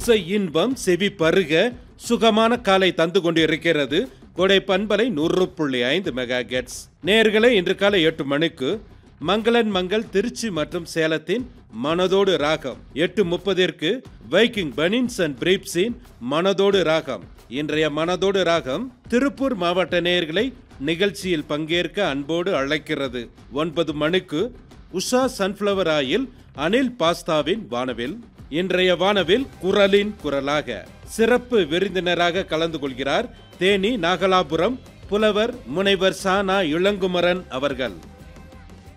இசை இன்பம் செவி பருக சுகமான காலை தந்து கொண்டிருக்கிறது கொடை பண்பலை நூறு புள்ளி ஐந்து மெகா கெட்ஸ் நேர்களை இன்று காலை எட்டு மணிக்கு மங்களன் மங்கள் திருச்சி மற்றும் சேலத்தின் மனதோடு ராகம் எட்டு முப்பதிற்கு வைக்கிங் பனின்ஸ் அண்ட் பிரீப்ஸின் மனதோடு ராகம் இன்றைய மனதோடு ராகம் திருப்பூர் மாவட்ட நேயர்களை நிகழ்ச்சியில் பங்கேற்க அன்போடு அழைக்கிறது ஒன்பது மணிக்கு உஷா சன்ஃப்ளவர் ஆயில் அனில் பாஸ்தாவின் வானவில் இன்றைய வானவில் குரலின் குரலாக சிறப்பு விருந்தினராக கலந்து கொள்கிறார் தேனி நாகலாபுரம் புலவர் முனைவர் சானா இளங்குமரன் அவர்கள்